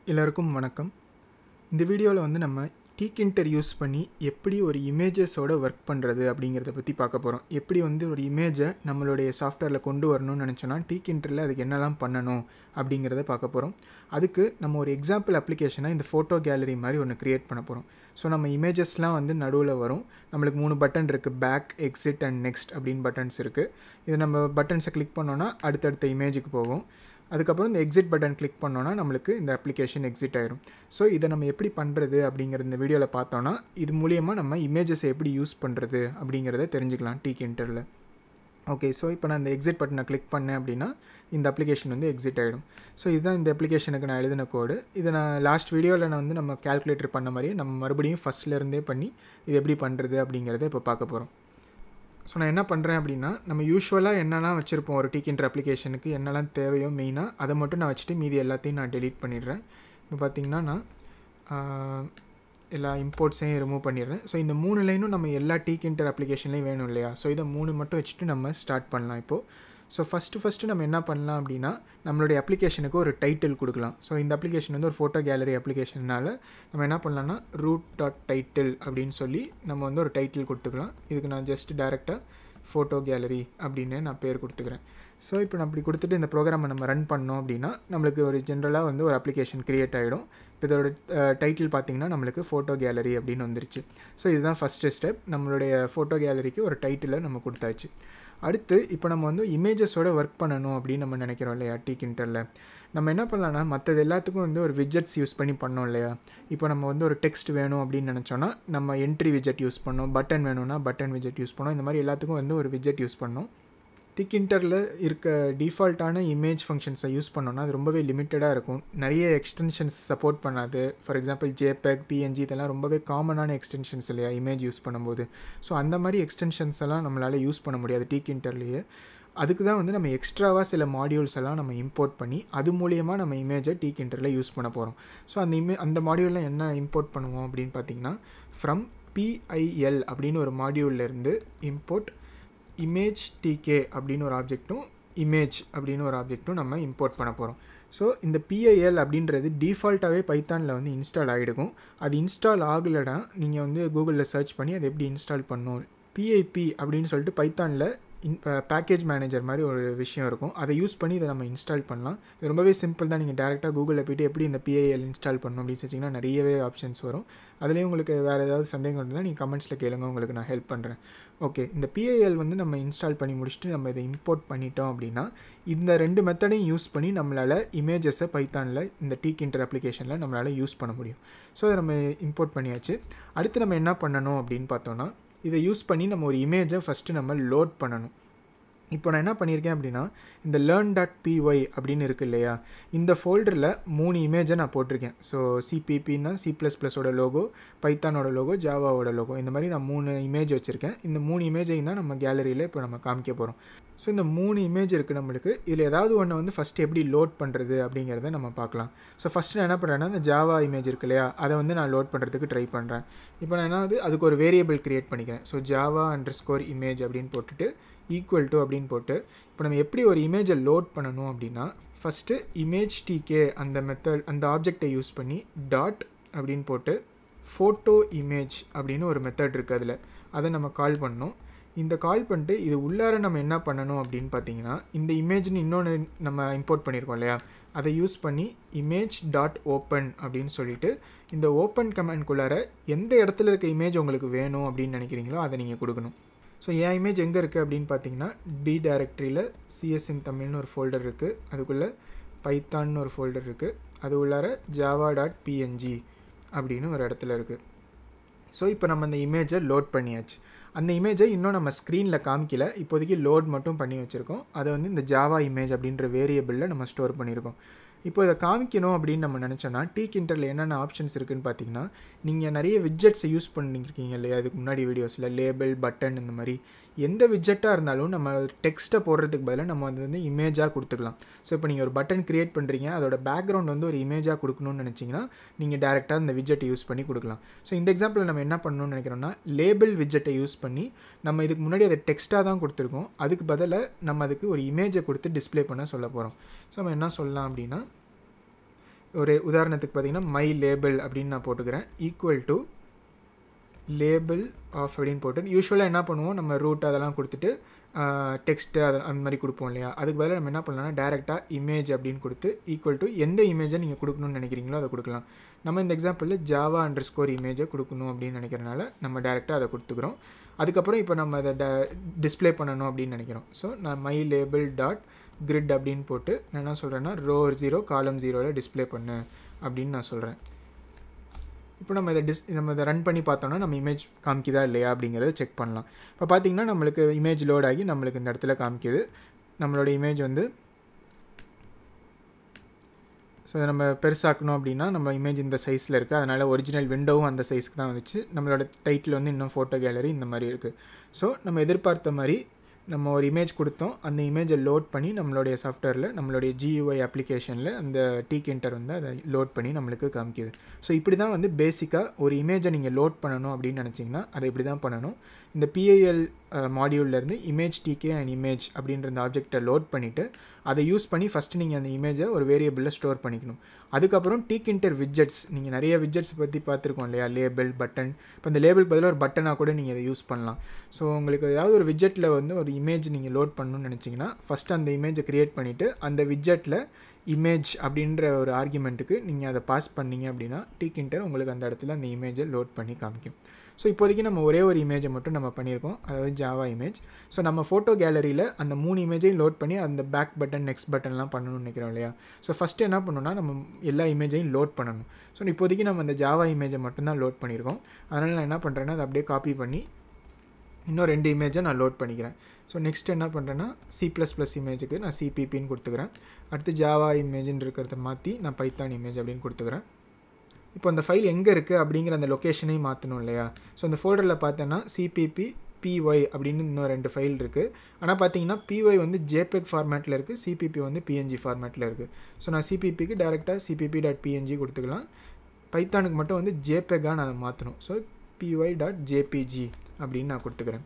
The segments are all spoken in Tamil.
எல்லாருக்கும் வணக்கம் இந்த வீடியோவில் வந்து நம்ம டீக்கின்டர் யூஸ் பண்ணி எப்படி ஒரு இமேஜஸோட ஒர்க் பண்ணுறது அப்படிங்கிறத பற்றி பார்க்க போகிறோம் எப்படி வந்து ஒரு இமேஜை நம்மளுடைய சாஃப்ட்வேரில் கொண்டு வரணும்னு நினச்சோன்னா டீக்கின்டரில் அதுக்கு என்னெல்லாம் பண்ணணும் அப்படிங்கிறத பார்க்க போகிறோம் அதுக்கு நம்ம ஒரு எக்ஸாம்பிள் அப்ளிகேஷனாக இந்த ஃபோட்டோ கேலரி மாதிரி ஒன்று க்ரியேட் பண்ண போகிறோம் ஸோ நம்ம இமேஜஸ்லாம் வந்து நடுவில் வரும் நம்மளுக்கு மூணு பட்டன் இருக்குது பேக் எக்ஸிட் அண்ட் நெக்ஸ்ட் அப்படின்னு பட்டன்ஸ் இருக்குது இது நம்ம பட்டன்ஸை கிளிக் பண்ணோன்னா அடுத்தடுத்த இமேஜுக்கு போகும் அதுக்கப்புறம் இந்த எக்ஸிட் பட்டன் கிளிக் பண்ணோன்னா நம்மளுக்கு இந்த அப்ளிகேஷன் எக்ஸிட் ஆயிரும் ஸோ இதை நம்ம எப்படி பண்ணுறது அப்படிங்கிற இந்த வீடியோவில் பார்த்தோன்னா இது மூலியமாக நம்ம இமேஜஸை எப்படி யூஸ் பண்ணுறது அப்படிங்கிறத தெரிஞ்சுக்கலாம் டீக் இன்டரில் ஓகே ஸோ இப்போ நான் இந்த எக்ஸிட் பட்டனை கிளிக் பண்ணேன் அப்படின்னா இந்த அப்ளிகேஷன் வந்து எக்ஸிட் ஆகிடும் ஸோ இதுதான் இந்த அப்ளிகேஷனுக்கு நான் எழுதின கோடு இதை நான் லாஸ்ட் வீடியோவில் நான் வந்து நம்ம கேல்குலேட்டர் பண்ண மாதிரியே நம்ம மறுபடியும் ஃபஸ்ட்லேருந்தே பண்ணி இது எப்படி பண்ணுறது அப்படிங்கிறத இப்போ பார்க்க போகிறோம் ஸோ நான் என்ன பண்ணுறேன் அப்படின்னா நம்ம யூஸ்வலாக என்னெல்லாம் வச்சுருப்போம் ஒரு டீக்கின்ற அப்ளிகேஷனுக்கு என்னெல்லாம் தேவையோ மெயினாக அதை மட்டும் நான் வச்சுட்டு மீதி எல்லாத்தையும் நான் டெலீட் பண்ணிடுறேன் இப்போ பார்த்தீங்கன்னா நான் ஆஹ், எல்லா இம்போர்ட்ஸையும் ரிமூவ் பண்ணிடுறேன் ஸோ இந்த மூணு லைனும் நம்ம எல்லா டீக்கின்டர் அப்ளிகேஷன்லேயும் வேணும் இல்லையா ஸோ இதை மூணு மட்டும் வச்சுட்டு நம்ம ஸ்டார்ட் பண்ணலாம் இப்போது ஸோ ஃபஸ்ட்டு ஃபஸ்ட்டு நம்ம என்ன பண்ணலாம் அப்படின்னா நம்மளுடைய அப்ளிகேஷனுக்கு ஒரு டைட்டில் கொடுக்கலாம் ஸோ இந்த அப்ளிகேஷன் வந்து ஒரு ஃபோட்டோ கேலரி அப்ளிகேஷன்னால நம்ம என்ன பண்ணலாம்னா ரூட் டாட் டைட்டில் அப்படின்னு சொல்லி நம்ம வந்து ஒரு டைட்டில் கொடுத்துக்கலாம் இதுக்கு நான் ஜஸ்ட் டேரெக்டாக ஃபோட்டோ கேலரி அப்படின்னு நான் பேர் கொடுத்துக்கிறேன் ஸோ இப்போ நான் அப்படி கொடுத்துட்டு இந்த ப்ரோக்ராமை நம்ம ரன் பண்ணோம் அப்படின்னா நம்மளுக்கு ஒரு ஜென்ரலாக வந்து ஒரு அப்ளிகேஷன் க்ரியேட் ஆகிடும் இப்போ இதோட டைட்டில் பார்த்தீங்கன்னா நம்மளுக்கு ஃபோட்டோ கேலரி அப்படின்னு வந்துருச்சு ஸோ இதுதான் ஃபஸ்ட்டு ஸ்டெப் நம்மளுடைய ஃபோட்டோ கேலரிக்கு ஒரு டைட்டிலை நம்ம கொடுத்தாச்சு அடுத்து இப்போ நம்ம வந்து இமேஜஸோட ஒர்க் பண்ணணும் அப்படின்னு நம்ம நினைக்கிறோம் இல்லையா டீக் இன்டரில் நம்ம என்ன பண்ணலாம்னா மற்றது எல்லாத்துக்கும் வந்து ஒரு விஜெட்ஸ் யூஸ் பண்ணி பண்ணோம் இல்லையா இப்போ நம்ம வந்து ஒரு டெக்ஸ்ட் வேணும் அப்படின்னு நினச்சோன்னா நம்ம என்ட்ரி விஜெட் யூஸ் பண்ணோம் பட்டன் வேணும்னா பட்டன் விஜெட் யூஸ் பண்ணோம் இந்த மாதிரி எல்லாத்துக்கும் வந்து ஒரு விஜெட் யூஸ் பண்ணோம் டிக் இன்டரில் இருக்க டிஃபால்ட்டான இமேஜ் ஃபங்க்ஷன்ஸை யூஸ் பண்ணோன்னா அது ரொம்பவே லிமிட்டடாக இருக்கும் நிறைய எக்ஸ்டென்ஷன்ஸ் சப்போர்ட் பண்ணாது ஃபார் எக்ஸாம்பிள் ஜேபெக் பிஎன்ஜி இதெல்லாம் ரொம்பவே காமனான எக்ஸ்டென்ஷன்ஸ் இல்லையா இமேஜ் யூஸ் பண்ணும்போது ஸோ அந்த மாதிரி எக்ஸ்டென்ஷன்ஸ் எல்லாம் நம்மளால் யூஸ் பண்ண முடியாது டீக் இன்டர்லேயே அதுக்கு தான் வந்து நம்ம எக்ஸ்ட்ராவாக சில மாடியூல்ஸ் எல்லாம் நம்ம இம்போர்ட் பண்ணி அது மூலியமாக நம்ம இமேஜை டீக் இன்டரில் யூஸ் பண்ண போகிறோம் ஸோ அந்த இமே அந்த மாடியூலில் என்ன இம்போர்ட் பண்ணுவோம் அப்படின்னு பார்த்தீங்கன்னா ஃப்ரம் பிஐஎல் அப்படின்னு ஒரு மாடியூல்லேருந்து இம்போர்ட் இமேஜ் டிகே அப்படின்னு ஒரு ஆப்ஜெக்ட்டும் இமேஜ் அப்படின்னு ஒரு ஆப்ஜெக்ட்டும் நம்ம இம்போர்ட் பண்ண போகிறோம் ஸோ இந்த பிஐஎல் அப்படின்றது டிஃபால்ட்டாகவே பைத்தானில் வந்து இன்ஸ்டால் ஆகிடுக்கும் அது இன்ஸ்டால் ஆகலைன்னா நீங்கள் வந்து கூகுளில் சர்ச் பண்ணி அதை எப்படி இன்ஸ்டால் பண்ணணும் பிஐபி அப்படின்னு சொல்லிட்டு பைத்தானில் இன் பேக்கேஜ் மேனேஜர் மாதிரி ஒரு விஷயம் இருக்கும் அதை யூஸ் பண்ணி இதை நம்ம இன்ஸ்டால் பண்ணலாம் இது ரொம்பவே சிம்பிள் தான் நீங்கள் டேரெக்டாக கூகுளில் போய்ட்டு எப்படி இந்த பிஐஎல் இன்ஸ்டால் பண்ணணும் அப்படின்னு வச்சிங்கன்னா நிறையவே ஆப்ஷன்ஸ் வரும் அதுலேயும் உங்களுக்கு வேறு ஏதாவது சந்தேகம் இருந்தால் நீங்கள் கமெண்ட்ஸில் கேளுங்க உங்களுக்கு நான் ஹெல்ப் பண்ணுறேன் ஓகே இந்த பிஐஎல் வந்து நம்ம இன்ஸ்டால் பண்ணி முடிச்சுட்டு நம்ம இதை இம்போர்ட் பண்ணிட்டோம் அப்படின்னா இந்த ரெண்டு மெத்தடையும் யூஸ் பண்ணி நம்மளால் இமேஜஸை பைத்தானில் இந்த டீக் இன்டர் அப்ளிகேஷனில் நம்மளால் யூஸ் பண்ண முடியும் ஸோ அதை நம்ம இம்போர்ட் பண்ணியாச்சு அடுத்து நம்ம என்ன பண்ணணும் அப்படின்னு பார்த்தோன்னா இதை யூஸ் பண்ணி நம்ம ஒரு இமேஜை ஃபஸ்ட்டு நம்ம லோட் பண்ணணும் இப்போ நான் என்ன பண்ணியிருக்கேன் அப்படின்னா இந்த லேர்ன் டாட் பிஒய் அப்படின்னு இருக்கு இல்லையா இந்த ஃபோல்டரில் மூணு இமேஜை நான் போட்டிருக்கேன் ஸோ சிபிபின்னா சி ப்ளஸ் ப்ளஸோட லோகோ பைத்தானோட லோகோ ஜாவாவோட லோகோ இந்த மாதிரி நான் மூணு இமேஜ் வச்சுருக்கேன் இந்த மூணு இமேஜையும் தான் நம்ம கேலரியில் இப்போ நம்ம காமிக்க போகிறோம் ஸோ இந்த மூணு இமேஜ் இருக்குது நம்மளுக்கு இதில் ஏதாவது ஒன்று வந்து ஃபஸ்ட்டு எப்படி லோட் பண்ணுறது அப்படிங்கிறத நம்ம பார்க்கலாம் ஸோ ஃபஸ்ட்டு நான் என்ன பண்ணுறேன்னா இந்த ஜாவா இமேஜ் இருக்கு இல்லையா அதை வந்து நான் லோட் பண்ணுறதுக்கு ட்ரை பண்ணுறேன் இப்போ நான் என்ன வந்து அதுக்கு ஒரு வேரியபிள் க்ரியேட் பண்ணிக்கிறேன் so Java underscore image அப்படின்னு போட்டுட்டு ஈக்குவல் டு அப்படின்னு போட்டு இப்போ நம்ம எப்படி ஒரு இமேஜை லோட் பண்ணணும் அப்படின்னா ஃபஸ்ட்டு இமேஜ் டிகே அந்த மெத்தட் அந்த ஆப்ஜெக்டை யூஸ் பண்ணி டாட் அப்படின்னு போட்டு ஃபோட்டோ இமேஜ் அப்படின்னு ஒரு மெத்தட் இருக்குது அதில் அதை நம்ம கால் பண்ணணும் இந்த கால் பண்ணிட்டு இது உள்ளார நம்ம என்ன பண்ணணும் அப்படின்னு பார்த்தீங்கன்னா இந்த இமேஜ்னு இன்னொன்று நம்ம இம்போர்ட் பண்ணியிருக்கோம் இல்லையா அதை யூஸ் பண்ணி இமேஜ் டாட் ஓப்பன் அப்படின்னு சொல்லிட்டு இந்த ஓப்பன் கமெண்ட்குள்ளார எந்த இடத்துல இருக்க இமேஜ் உங்களுக்கு வேணும் அப்படின்னு நினைக்கிறீங்களோ அதை நீங்கள் கொடுக்கணும் ஸோ என் இமேஜ் எங்கே இருக்குது அப்படின்னு பார்த்தீங்கன்னா டி டைரக்டரியில் சிஎஸ்என் தமிழ்னு ஒரு ஃபோல்டர் இருக்குது அதுக்குள்ளே பைத்தான்னு ஒரு ஃபோல்டர் இருக்குது அது உள்ளார ஜாவா டாட் பிஎன்ஜி அப்படின்னு ஒரு இடத்துல இருக்குது ஸோ இப்போ நம்ம அந்த இமேஜை லோட் பண்ணியாச்சு அந்த இமேஜை இன்னும் நம்ம ஸ்க்ரீனில் காமிக்கல இப்போதைக்கு லோட் மட்டும் பண்ணி வச்சுருக்கோம் அதை வந்து இந்த ஜாவா இமேஜ் அப்படின்ற வேரியபிளில் நம்ம ஸ்டோர் பண்ணியிருக்கோம் இப்போ இதை காமிக்கணும் அப்படின்னு நம்ம நினச்சோன்னா டீக் இன்டரில் என்னென்ன ஆப்ஷன்ஸ் இருக்குதுன்னு பார்த்தீங்கன்னா நீங்கள் நிறைய விட்ஜெட்ஸை யூஸ் பண்ணியிருக்கீங்க இல்லையா அதுக்கு முன்னாடி வீடியோஸில் லேபிள் பட்டன் இந்த மாதிரி எந்த விட்ஜெட்டாக இருந்தாலும் நம்ம டெக்ஸ்ட்டை போடுறதுக்கு பதிலாக நம்ம அது வந்து இமேஜாக கொடுத்துக்கலாம் ஸோ இப்போ நீங்கள் ஒரு பட்டன் க்ரியேட் பண்ணுறீங்க அதோட பேக்ரவுண்ட் வந்து ஒரு இமேஜாக கொடுக்கணும்னு நினச்சிங்கன்னா நீங்கள் டேரெக்டாக இந்த விட்ஜெட்டை யூஸ் பண்ணி கொடுக்கலாம் ஸோ இந்த எக்ஸாம்பிள் நம்ம என்ன பண்ணணும்னு நினைக்கிறோம்னா லேபிள் விட்ஜெட்டை யூஸ் பண்ணி நம்ம இதுக்கு முன்னாடி அதை டெக்ஸ்ட்டாக தான் கொடுத்துருக்கோம் அதுக்கு பதிலாக நம்ம அதுக்கு ஒரு இமேஜை கொடுத்து டிஸ்ப்ளே பண்ண சொல்ல போகிறோம் ஸோ நம்ம என்ன சொல்லலாம் அப்படின்னா ஒரு உதாரணத்துக்கு பார்த்தீங்கன்னா மை லேபிள் அப்படின்னு நான் போட்டுக்கிறேன் ஈக்குவல் டு லேபிள் ஆஃப் அப்படின்னு போட்டு யூஸ்வலாக என்ன பண்ணுவோம் நம்ம ரூட் அதெல்லாம் கொடுத்துட்டு டெக்ஸ்ட்டு அது அந்த மாதிரி கொடுப்போம் இல்லையா அதுக்கு பதிலாக நம்ம என்ன பண்ணலாம்னா டேரெக்டாக இமேஜ் அப்படின்னு கொடுத்து ஈக்குவல் டு எந்த இமேஜை நீங்கள் கொடுக்கணும்னு நினைக்கிறீங்களோ அதை கொடுக்கலாம் நம்ம இந்த எக்ஸாம்பிளில் ஜாவா அண்டர் ஸ்கோர் இமேஜை கொடுக்கணும் அப்படின்னு நினைக்கிறனால நம்ம டேரெக்டாக அதை கொடுத்துக்கிறோம் அதுக்கப்புறம் இப்போ நம்ம அதை ட டிஸ்பிளே பண்ணணும் அப்படின்னு நினைக்கிறோம் ஸோ நான் மை லேபிள் டாட் கிரிட் அப்படின்னு போட்டு நான் என்ன சொல்கிறேன்னா ரோ ஜீரோ காலம் ஜீரோவில் டிஸ்பிளே பண்ணு அப்படின்னு நான் சொல்கிறேன் இப்போ நம்ம இதை டிஸ் நம்ம இதை ரன் பண்ணி பார்த்தோம்னா நம்ம இமேஜ் காமிக்குதா இல்லையா அப்படிங்கிறத செக் பண்ணலாம் இப்போ பார்த்தீங்கன்னா நம்மளுக்கு இமேஜ் லோட் ஆகி நம்மளுக்கு இந்த இடத்துல காமிக்குது நம்மளோட இமேஜ் வந்து ஸோ இதை நம்ம பெருசாக்கணும் அப்படின்னா நம்ம இமேஜ் இந்த சைஸில் இருக்குது அதனால் ஒரிஜினல் விண்டோவும் அந்த சைஸ்க்கு தான் வந்துச்சு நம்மளோட டைட்டில் வந்து இன்னும் ஃபோட்டோ கேலரி இந்த மாதிரி இருக்குது ஸோ நம்ம எதிர்பார்த்த மாதிரி நம்ம ஒரு இமேஜ் கொடுத்தோம் அந்த இமேஜை லோட் பண்ணி நம்மளுடைய சாஃப்ட்வேரில் நம்மளுடைய ஜியூஐ அப்ளிகேஷனில் அந்த டீகென்டர் வந்து அதை லோட் பண்ணி நம்மளுக்கு காமிக்குது ஸோ இப்படி தான் வந்து பேசிக்காக ஒரு இமேஜை நீங்கள் லோட் பண்ணணும் அப்படின்னு நினச்சிங்கன்னா அதை இப்படி தான் பண்ணணும் இந்த பிஐஎல் மாடியூல்லேருந்து இமேஜ் டிகே அண்ட் இமேஜ் அப்படின்ற இந்த ஆப்ஜெக்டை லோட் பண்ணிவிட்டு அதை யூஸ் பண்ணி ஃபஸ்ட்டு நீங்கள் அந்த இமேஜை ஒரு வேரியபிளில் ஸ்டோர் பண்ணிக்கணும் அதுக்கப்புறம் டீக் இன்டர் விட்ஜெட்ஸ் நீங்கள் நிறைய விட்ஜெட்ஸ் பற்றி பார்த்துருக்கோம் இல்லையா லேபிள் பட்டன் இப்போ இந்த லேபிள் பதிலாக ஒரு பட்டனாக கூட நீங்கள் அதை யூஸ் பண்ணலாம் ஸோ உங்களுக்கு ஏதாவது ஒரு விட்ஜெட்டில் வந்து ஒரு இமேஜ் நீங்கள் லோட் பண்ணணும்னு நினச்சிங்கன்னா ஃபஸ்ட்டு அந்த இமேஜை க்ரியேட் பண்ணிவிட்டு அந்த விட்ஜெட்டில் இமேஜ் அப்படின்ற ஒரு ஆர்குமெண்ட்டுக்கு நீங்கள் அதை பாஸ் பண்ணீங்க அப்படின்னா டீக் இன்டர் உங்களுக்கு அந்த இடத்துல அந்த இமேஜை லோட் பண்ணி காமிக்கும் ஸோ இப்போதைக்கு நம்ம ஒரே ஒரு இமேஜை மட்டும் நம்ம பண்ணியிருக்கோம் அதாவது ஜாவா இமேஜ் ஸோ நம்ம ஃபோட்டோ கேலரியில் அந்த மூணு இமேஜையும் லோட் பண்ணி அந்த பேக் பட்டன் நெக்ஸ்ட் பட்டன்லாம் பண்ணணும்னு நினைக்கிறோம் இல்லையா ஸோ ஃபஸ்ட்டு என்ன பண்ணணும்னா நம்ம எல்லா இமேஜையும் லோட் பண்ணணும் ஸோ இப்போதைக்கு நம்ம அந்த ஜாவா இமேஜை மட்டும்தான் லோட் பண்ணியிருக்கோம் அதனால் நான் என்ன பண்ணுறேன்னா அதை அப்படியே காப்பி பண்ணி இன்னும் ரெண்டு இமேஜை நான் லோட் பண்ணிக்கிறேன் ஸோ நெக்ஸ்ட் என்ன பண்ணுறேன்னா சி ப்ளஸ் ப்ளஸ் இமேஜுக்கு நான் சிபிபின்னு கொடுத்துக்கிறேன் அடுத்து ஜாவா இமேஜ்னு இருக்கிறத மாற்றி நான் பைத்தான் இமேஜ் அப்படின்னு கொடுத்துக்கிறேன் இப்போ அந்த ஃபைல் எங்கே இருக்குது அப்படிங்கிற அந்த லொக்கேஷனையும் மாற்றணும் இல்லையா ஸோ அந்த ஃபோல்டரில் பார்த்தோன்னா சிபிபி பிஒய் அப்படின்னு இன்னும் ரெண்டு ஃபைல் இருக்குது ஆனால் பார்த்தீங்கன்னா பிஒய் வந்து ஜேபெக் ஃபார்மேட்டில் இருக்குது சிபிபி வந்து பிஎன்ஜி ஃபார்மேட்டில் இருக்குது ஸோ நான் சிபிபிக்கு டேரெக்டாக சிபிபி டாட் பிஎன்ஜி கொடுத்துக்கலாம் பைத்தானுக்கு மட்டும் வந்து ஜேபெக்காக நான் அதை மாற்றணும் ஸோ பிஒய் டாட் ஜேபிஜி அப்படின்னு நான் கொடுத்துக்கிறேன்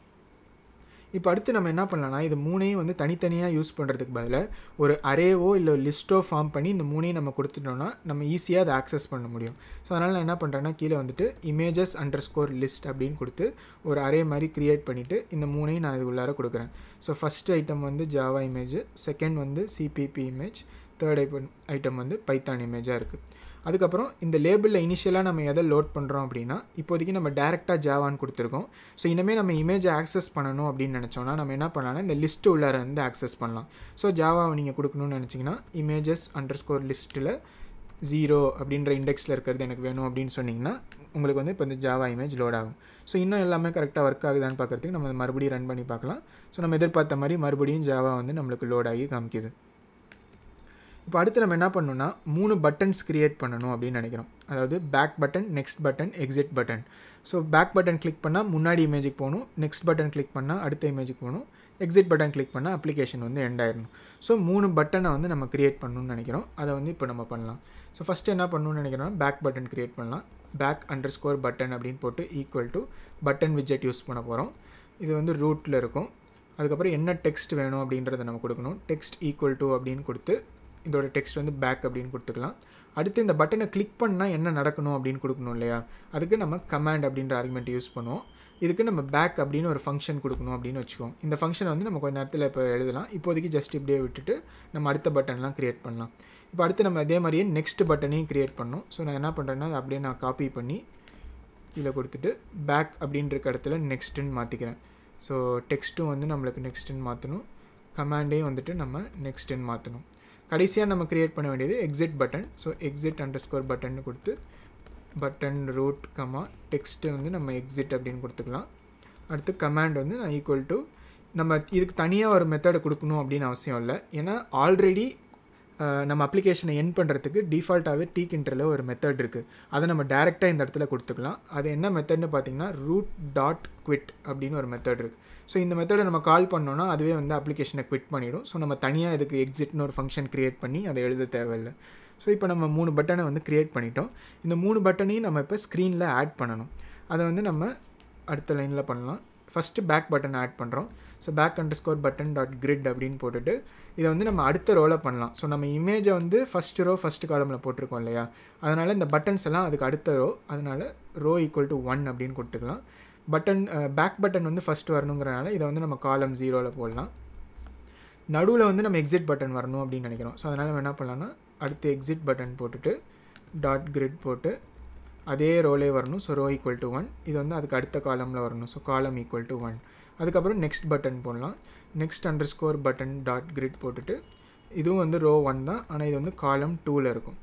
இப்போ அடுத்து நம்ம என்ன பண்ணலாம்னா இது மூணையும் வந்து தனித்தனியாக யூஸ் பண்ணுறதுக்கு பதிலாக ஒரு அரேவோ இல்லை லிஸ்ட்டோ ஃபார்ம் பண்ணி இந்த மூணையும் நம்ம கொடுத்துட்டோம்னா நம்ம ஈஸியாக அதை ஆக்சஸ் பண்ண முடியும் ஸோ அதனால் நான் என்ன பண்ணுறேன்னா கீழே வந்துட்டு இமேஜஸ் அண்டர் ஸ்கோர் லிஸ்ட் அப்படின்னு கொடுத்து ஒரு அரே மாதிரி க்ரியேட் பண்ணிவிட்டு இந்த மூணையும் நான் இது உள்ளார கொடுக்குறேன் ஸோ ஃபஸ்ட் ஐட்டம் வந்து ஜாவா இமேஜ் செகண்ட் வந்து CPP image third item item வந்து பைத்தான் இமேஜாக இருக்குது அதுக்கப்புறம் இந்த லேபிளில் இனிஷியலாக நம்ம எதை லோட் பண்ணுறோம் அப்படின்னா இப்போதைக்கு நம்ம டேரெக்டாக ஜாவான்னு கொடுத்துருக்கோம் ஸோ இனிமேல் நம்ம இமேஜை ஆக்சஸ் பண்ணணும் அப்படின்னு நினச்சோன்னா நம்ம என்ன பண்ணலாம்னா இந்த லிஸ்ட்டு உள்ளார வந்து ஆக்சஸ் பண்ணலாம் ஸோ ஜாவாவை நீங்கள் கொடுக்கணும்னு நினச்சிங்கன்னா இமேஜஸ் அண்டர் ஸ்கோர் லிஸ்ட்டில் ஜீரோ அப்படின்ற இண்டெக்ஸில் இருக்கிறது எனக்கு வேணும் அப்படின்னு சொன்னிங்கன்னா உங்களுக்கு வந்து இப்போ இந்த ஜாவா இமேஜ் லோட் ஆகும் ஸோ இன்னும் எல்லாமே கரெக்டாக ஒர்க் ஆகுதான்னு பார்க்குறதுக்கு நம்ம மறுபடியும் ரன் பண்ணி பார்க்கலாம் ஸோ நம்ம எதிர்பார்த்த மாதிரி மறுபடியும் ஜாவா வந்து நம்மளுக்கு லோட் ஆகி காமிக்குது இப்போ அடுத்து நம்ம என்ன பண்ணணும்னா மூணு பட்டன்ஸ் க்ரியேட் பண்ணணும் அப்படின்னு நினைக்கிறோம் அதாவது back button next button exit button so back button click பண்ணால் முன்னாடி இமேஜுக்கு போகணும் நெக்ஸ்ட் பட்டன் கிளிக் பண்ணால் அடுத்த இமேஜுக்கு போகணும் எக்ஸிட் பட்டன் கிளிக் பண்ணால் அப்ளிகேஷன் வந்து எண்ட் ஆயிடணும் ஸோ மூணு பட்டனை வந்து நம்ம க்ரியேட் பண்ணணும்னு நினைக்கிறோம் அதை வந்து இப்போ நம்ம பண்ணலாம் ஸோ ஃபஸ்ட்டு என்ன பண்ணணும்னு நினைக்கிறோம்னா பேக் பட்டன் க்ரியேட் பண்ணலாம் பேக் அண்டர் ஸ்கோர் பட்டன் அப்படின்னு போட்டு ஈக்குவல் டு பட்டன் விஜெட் யூஸ் பண்ண போகிறோம் இது வந்து ரூட்டில் இருக்கும் அதுக்கப்புறம் என்ன டெக்ஸ்ட் வேணும் அப்படின்றத நம்ம கொடுக்கணும் டெக்ஸ்ட் ஈக்குவல் டு அப்படின்னு கொடுத்து இதோட டெக்ஸ்ட் வந்து பேக் அப்படின்னு கொடுத்துக்கலாம் அடுத்து இந்த பட்டனை கிளிக் பண்ணால் என்ன நடக்கணும் அப்படின்னு கொடுக்கணும் இல்லையா அதுக்கு நம்ம கமாண்ட் அப்படின்ற ஆர்குமெண்ட் யூஸ் பண்ணுவோம் இதுக்கு நம்ம பேக் அப்படின்னு ஒரு ஃபங்க்ஷன் கொடுக்கணும் அப்படின்னு வச்சுக்கோம் இந்த ஃபங்க்ஷனை வந்து நம்ம கொஞ்ச நேரத்தில் இப்போ எழுதலாம் இப்போதைக்கு ஜஸ்ட் இப்படியே விட்டுட்டு நம்ம அடுத்த பட்டன்லாம் க்ரியேட் பண்ணலாம் இப்போ அடுத்து நம்ம அதே மாதிரியே நெக்ஸ்ட் பட்டனையும் க்ரியேட் பண்ணோம் ஸோ நான் என்ன பண்ணுறேன்னா அதை அப்படியே நான் காப்பி பண்ணி கீழே கொடுத்துட்டு பேக் அப்படின்ற இடத்துல நெக்ஸ்ட்டுன்னு மாற்றிக்கிறேன் ஸோ டெக்ஸ்ட்டும் வந்து நம்மளுக்கு நெக்ஸ்ட்டுன்னு மாற்றணும் கமாண்டையும் வந்துட்டு நம்ம நெக்ஸ்ட்டுன்னு மாற்றணும் கடைசியாக நம்ம க்ரியேட் பண்ண வேண்டியது exit button so exit underscore button கொடுத்து பட்டன் ரூட் கமா டெக்ஸ்ட்டு வந்து நம்ம எக்ஸிட் அப்படின்னு கொடுத்துக்கலாம் அடுத்து கமாண்ட் வந்து நான் ஈக்குவல் டு நம்ம இதுக்கு தனியாக ஒரு மெத்தடை கொடுக்கணும் அப்படின்னு அவசியம் இல்லை ஏன்னா ஆல்ரெடி நம்ம அப்ளிகேஷனை என் பண்ணுறதுக்கு டிஃபால்ட்டாகவே டீக் இன்டரில் ஒரு மெத்தட் இருக்குது அதை நம்ம டேரெக்டாக இந்த இடத்துல கொடுத்துக்கலாம் அது என்ன மெத்தட்னு பார்த்தீங்கன்னா ரூட் டாட் குவிட் அப்படின்னு ஒரு மெத்தட் இருக்குது ஸோ இந்த மெத்தடை நம்ம கால் பண்ணோன்னா அதுவே வந்து அப்ளிகேஷனை குவிட் பண்ணிடும் ஸோ நம்ம தனியாக இதுக்கு எக்ஸிட்னு ஒரு ஃபங்க்ஷன் க்ரியேட் பண்ணி அதை எழுத தேவையில்லை ஸோ இப்போ நம்ம மூணு பட்டனை வந்து க்ரியேட் பண்ணிட்டோம் இந்த மூணு பட்டனையும் நம்ம இப்போ ஸ்க்ரீனில் ஆட் பண்ணணும் அதை வந்து நம்ம அடுத்த லைனில் பண்ணலாம் ஃபஸ்ட்டு பேக் பட்டன் ஆட் பண்ணுறோம் so back underscore button dot grid அப்படின்னு போட்டுட்டு இதை வந்து நம்ம அடுத்த ரோவில் பண்ணலாம் ஸோ நம்ம இமேஜை வந்து ஃபஸ்ட்டு ரோ ஃபஸ்ட்டு காலமில் போட்டிருக்கோம் இல்லையா அதனால் இந்த பட்டன்ஸ் எல்லாம் அதுக்கு அடுத்த ரோ அதனால் ரோ ஈக்குவல் டு ஒன் அப்படின்னு கொடுத்துக்கலாம் பட்டன் பேக் பட்டன் வந்து ஃபஸ்ட்டு வரணுங்கிறனால இதை வந்து நம்ம காலம் ஜீரோவில் போடலாம் நடுவில் வந்து நம்ம எக்ஸிட் பட்டன் வரணும் அப்படின்னு நினைக்கிறோம் ஸோ அதனால் நம்ம என்ன பண்ணலாம்னா அடுத்து எக்ஸிட் பட்டன் போட்டுட்டு டாட் கிரிட் போட்டு அதே ரோலே வரணும் so row equal to one இது வந்து அதுக்கு அடுத்த காலமில் வரணும் so column equal to one அதுக்கப்புறம் நெக்ஸ்ட் பட்டன் போடலாம் next underscore button dot grid போட்டுட்டு இதுவும் வந்து ரோ ஒன் தான் ஆனால் இது வந்து காலம் டூவில் இருக்கும்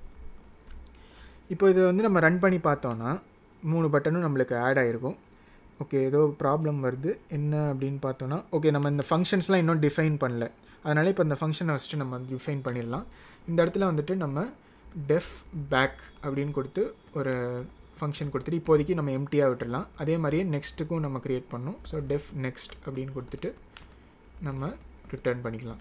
இப்போ இது வந்து நம்ம ரன் பண்ணி பார்த்தோன்னா மூணு பட்டனும் நம்மளுக்கு ஆட் ஆகிருக்கும் ஓகே ஏதோ ப்ராப்ளம் வருது என்ன அப்படின்னு பார்த்தோன்னா ஓகே நம்ம இந்த ஃபங்க்ஷன்ஸ்லாம் இன்னும் டிஃபைன் பண்ணல அதனால் இப்போ இந்த ஃபங்க்ஷனை ஃபஸ்ட்டு நம்ம டிஃபைன் பண்ணிடலாம் இந்த இடத்துல வந்துட்டு நம்ம டெஃப் பேக் அப்படின்னு கொடுத்து ஒரு ஃபங்க்ஷன் கொடுத்துட்டு இப்போதைக்கு நம்ம எம்டியாக விட்டுடலாம் அதே மாதிரியே நெக்ஸ்ட்டுக்கும் நம்ம க்ரியேட் பண்ணோம் ஸோ டெஃப் நெக்ஸ்ட் அப்படின்னு கொடுத்துட்டு நம்ம ரிட்டர்ன் பண்ணிக்கலாம்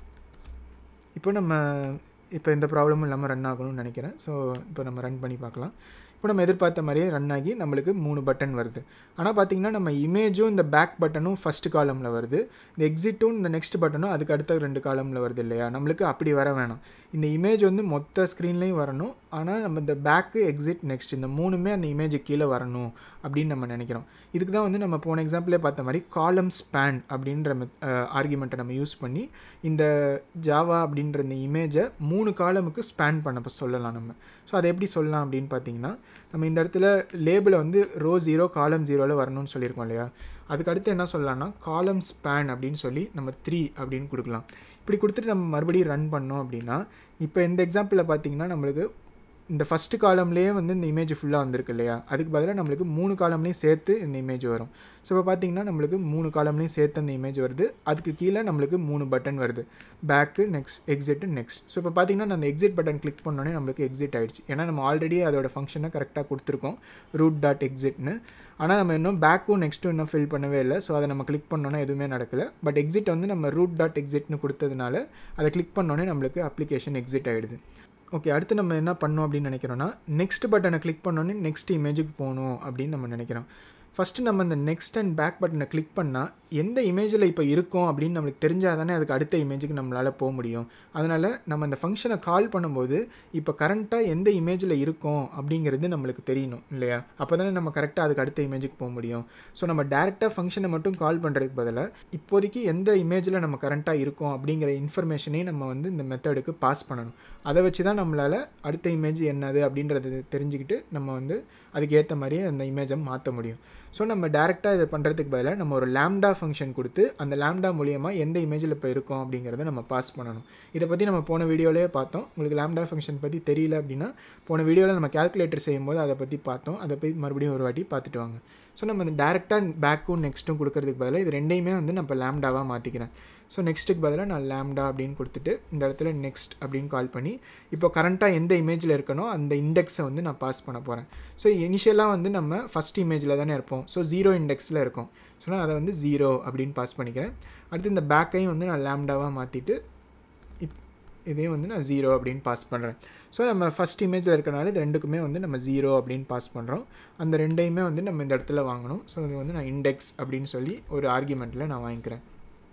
இப்போ நம்ம இப்போ எந்த ப்ராப்ளமும் இல்லாமல் ரன் ஆகணும்னு நினைக்கிறேன் ஸோ இப்போ நம்ம ரன் பண்ணி பார்க்கலாம் இப்போ நம்ம எதிர்பார்த்த மாதிரியே ரன் ஆகி நம்மளுக்கு மூணு பட்டன் வருது ஆனால் பார்த்திங்கன்னா நம்ம இமேஜும் இந்த பேக் பட்டனும் ஃபஸ்ட் காலமில் வருது இந்த எக்ஸிட்டும் இந்த நெக்ஸ்ட் பட்டனும் அதுக்கு அடுத்த ரெண்டு காலமில் வருது இல்லையா நம்மளுக்கு அப்படி வர வேணாம் இந்த இமேஜ் வந்து மொத்த ஸ்க்ரீன்லேயும் வரணும் ஆனால் நம்ம இந்த பேக்கு எக்ஸிட் நெக்ஸ்ட் இந்த மூணுமே அந்த இமேஜ் கீழே வரணும் அப்படின்னு நம்ம நினைக்கிறோம் இதுக்கு தான் வந்து நம்ம போன எக்ஸாம்பிளே பார்த்த மாதிரி காலம் ஸ்பேன் அப்படின்ற ஆர்குமெண்ட்டை நம்ம யூஸ் பண்ணி இந்த ஜாவா அப்படின்ற இந்த இமேஜை மூணு காலமுக்கு ஸ்பேன் பண்ண சொல்லலாம் நம்ம ஸோ அதை எப்படி சொல்லலாம் அப்படின்னு பார்த்தீங்கன்னா நம்ம இந்த இடத்துல லேபிளை வந்து ரோ ஜீரோ காலம் ஜீரோவில் வரணும்னு சொல்லியிருக்கோம் இல்லையா அதுக்கு அடுத்து என்ன சொல்லலாம்னா காலம் ஸ்பேன் அப்படின்னு சொல்லி நம்ம த்ரீ அப்படின்னு கொடுக்கலாம் இப்படி கொடுத்துட்டு நம்ம மறுபடியும் ரன் பண்ணோம் அப்படின்னா இப்போ இந்த எக்ஸாம்பிளில் பார்த்தீங்கன்னா நம்மளுக்கு இந்த ஃபஸ்ட்டு காலம்லேயே வந்து இந்த இமேஜ் ஃபுல்லாக வந்திருக்கு இல்லையா அதுக்கு பதிலாக நம்மளுக்கு மூணு காலம்லேயும் சேர்த்து இந்த இமேஜ் வரும் ஸோ இப்போ பார்த்தீங்கன்னா நம்மளுக்கு மூணு காலம்லேயும் சேர்த்து அந்த இமேஜ் வருது அதுக்கு கீழே நம்மளுக்கு மூணு பட்டன் வருது back next exit next so இப்போ பார்த்தீங்கன்னா நான் அந்த எக்ஸிட் பட்டன் கிளிக் பண்ணோன்னே நம்மளுக்கு எக்ஸிட் ஆகிடுச்சு ஏன்னா நம்ம ஆல்ரெடி அதோட ஃபங்க்ஷனை கரெக்டாக கொடுத்துருக்கோம் ரூட் டாட் எக்ஸிட்னு ஆனால் நம்ம இன்னும் பேக்கும் நெக்ஸ்ட்டும் இன்னும் ஃபில் பண்ணவே இல்லை ஸோ அதை நம்ம கிளிக் பண்ணோன்னே எதுவுமே நடக்கலை பட் எக்ஸிட் வந்து நம்ம ரூட் டாட் எக்ஸிட்னு கொடுத்ததுனால அதை கிளிக் பண்ணோன்னே நம்மளுக்கு அப்ளிகேஷன் எக்ஸிட் ஆகிடுது ஓகே அடுத்து நம்ம என்ன பண்ணோம் அப்படின்னு நினைக்கிறோன்னா நெக்ஸ்ட் பட்டனை கிளிக் பண்ணோன்னே நெக்ஸ்ட் இமேஜுக்கு போகணும் அப்படின்னு நம்ம நினைக்கிறோம் ஃபஸ்ட்டு நம்ம அந்த நெக்ஸ்ட் அண்ட் பேக் பட்டனை கிளிக் பண்ணால் எந்த இமேஜில் இப்போ இருக்கோம் அப்படின்னு நம்மளுக்கு தெரிஞ்சால் தானே அதுக்கு அடுத்த இமேஜுக்கு நம்மளால் போக முடியும் அதனால் நம்ம அந்த ஃபங்க்ஷனை கால் பண்ணும்போது இப்போ கரண்ட்டாக எந்த இமேஜில் இருக்கோம் அப்படிங்கிறது நம்மளுக்கு தெரியணும் இல்லையா அப்போ தானே நம்ம கரெக்டாக அதுக்கு அடுத்த இமேஜுக்கு போக முடியும் ஸோ நம்ம டேரெக்டாக ஃபங்க்ஷனை மட்டும் கால் பண்ணுறதுக்கு பதிலாக இப்போதைக்கு எந்த இமேஜில் நம்ம கரண்ட்டாக இருக்கோம் அப்படிங்கிற இன்ஃபர்மேஷனையும் நம்ம வந்து இந்த மெத்தடுக்கு பாஸ் பண்ணணும் அதை வச்சு தான் நம்மளால் அடுத்த இமேஜ் என்னது அப்படின்றத தெரிஞ்சுக்கிட்டு நம்ம வந்து அதுக்கேற்ற மாதிரியே அந்த இமேஜை மாற்ற முடியும் ஸோ நம்ம டேரெக்டாக இதை பண்ணுறதுக்கு பதிலாக நம்ம ஒரு லேம்டா ஃபங்க்ஷன் கொடுத்து அந்த லேம்டா மூலியமாக எந்த இமேஜில் இப்போ இருக்கோம் அப்படிங்கிறத நம்ம பாஸ் பண்ணணும் இதை பற்றி நம்ம போன வீடியோலேயே பார்த்தோம் உங்களுக்கு லேம்டா ஃபங்க்ஷன் பற்றி தெரியல அப்படின்னா போன வீடியோவில் நம்ம கேல்குலேட்டர் செய்யும்போது அதை பற்றி பார்த்தோம் அதை போய் மறுபடியும் ஒரு வாட்டி பார்த்துட்டு வாங்க ஸோ நம்ம இந்த டேரெக்டாக பேக்கும் நெக்ஸ்ட்டும் கொடுக்கறதுக்கு பதிலாக இது ரெண்டையுமே வந்து நான் இப்போ லேம்டாவாக மாற்றிக்கிறேன் ஸோ நெக்ஸ்ட்டுக்கு பதிலாக நான் லேம்டா அப்படின்னு கொடுத்துட்டு இந்த இடத்துல நெக்ஸ்ட் அப்படின்னு கால் பண்ணி இப்போ கரண்ட்டாக எந்த இமேஜில் இருக்கனோ அந்த இண்டெக்ஸை வந்து நான் பாஸ் பண்ண போகிறேன் ஸோ இனிஷியலாக வந்து நம்ம ஃபஸ்ட் இமேஜில் தானே இருப்போம் ஸோ ஜீரோ இண்டெக்ஸில் இருக்கும் ஸோ நான் அதை வந்து ஜீரோ அப்படின்னு பாஸ் பண்ணிக்கிறேன் அடுத்து இந்த பேக்கையும் வந்து நான் லேம்டாவாக மாற்றிட்டு இப் இதையும் வந்து நான் ஜீரோ அப்படின்னு பாஸ் பண்ணுறேன் ஸோ நம்ம ஃபஸ்ட் இமேஜில் இருக்கனால இது ரெண்டுக்குமே வந்து நம்ம ஜீரோ அப்படின்னு பாஸ் பண்ணுறோம் அந்த ரெண்டையுமே வந்து நம்ம இந்த இடத்துல வாங்கணும் ஸோ இது வந்து நான் இண்டெக்ஸ் அப்படின்னு சொல்லி ஒரு ஆர்குமெண்ட்டில் நான் வாங்கிக்கிறேன்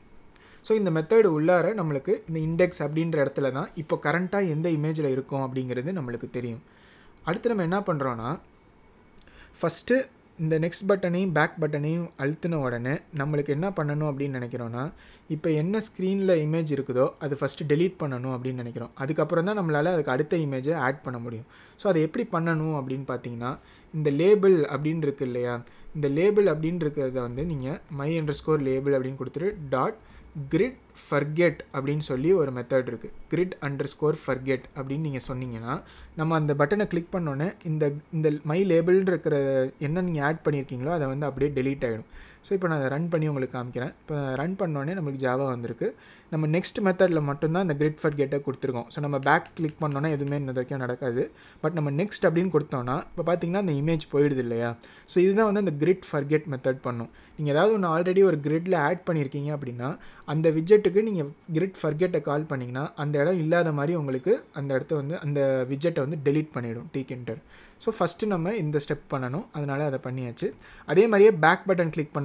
ஸோ இந்த மெத்தடு உள்ளார நம்மளுக்கு இந்த இண்டெக்ஸ் அப்படின்ற இடத்துல தான் இப்போ கரண்ட்டாக எந்த இமேஜில் இருக்கும் அப்படிங்கிறது நம்மளுக்கு தெரியும் அடுத்து நம்ம என்ன பண்ணுறோன்னா ஃபஸ்ட்டு இந்த நெக்ஸ்ட் பட்டனையும் பேக் பட்டனையும் அழுத்தின உடனே நம்மளுக்கு என்ன பண்ணணும் அப்படின்னு நினைக்கிறோன்னா இப்போ என்ன ஸ்க்ரீனில் இமேஜ் இருக்குதோ அது ஃபஸ்ட்டு டெலீட் பண்ணணும் அப்படின்னு நினைக்கிறோம் அதுக்கப்புறம் தான் நம்மளால் அதுக்கு அடுத்த இமேஜை ஆட் பண்ண முடியும் ஸோ அதை எப்படி பண்ணணும் அப்படின்னு பார்த்தீங்கன்னா இந்த லேபிள் அப்படின்னு இருக்கு இல்லையா இந்த லேபிள் அப்படின்னு இருக்கிறத வந்து நீங்கள் மை அண்டர் ஸ்கோர் லேபிள் அப்படின்னு கொடுத்துட்டு டாட் கிரிட் ஃபர்கெட் அப்படின்னு சொல்லி ஒரு மெத்தட் இருக்குது கிரிட் அண்டர் ஸ்கோர் ஃபர்கெட் அப்படின்னு நீங்கள் சொன்னீங்கன்னா நம்ம அந்த பட்டனை கிளிக் பண்ணோன்னே இந்த இந்த மை லேபிள்னு இருக்கிற என்ன நீங்கள் ஆட் பண்ணியிருக்கீங்களோ அதை வந்து அப்படியே டெலீட் ஆகிடும் ஸோ இப்போ நான் அதை ரன் பண்ணி உங்களுக்கு காமிக்கிறேன் இப்போ ரன் பண்ணோடனே நம்மளுக்கு ஜாவா வந்திருக்கு நம்ம நெக்ஸ்ட் மெத்தடில் மட்டும்தான் அந்த கிரிட் ஃபர் கெட்டை கொடுத்துருக்கோம் ஸோ நம்ம பேக் கிளிக் பண்ணோன்னா எதுவுமே இன்ன வரைக்கும் நடக்காது பட் நம்ம நெக்ஸ்ட் அப்படின்னு கொடுத்தோன்னா இப்போ பார்த்தீங்கன்னா அந்த இமேஜ் போயிடுது இல்லையா ஸோ இதுதான் வந்து அந்த கிரிட் ஃபர்கெட் மெத்தட் பண்ணும் நீங்கள் ஏதாவது ஒன்று ஆல்ரெடி ஒரு கிரிட்டில் ஆட் பண்ணியிருக்கீங்க அப்படின்னா அந்த விஜெட்டுக்கு நீங்கள் கிரிட் ஃபர்கெட்டை கால் பண்ணிங்கன்னா அந்த இடம் இல்லாத மாதிரி உங்களுக்கு அந்த இடத்த வந்து அந்த விஜெட்டை வந்து டெலீட் பண்ணிவிடும் டீக் என்டர் ஸோ ஃபஸ்ட்டு நம்ம இந்த ஸ்டெப் பண்ணணும் அதனால் அதை பண்ணியாச்சு அதே மாதிரியே பேக் பட்டன் கிளிக் பண்ண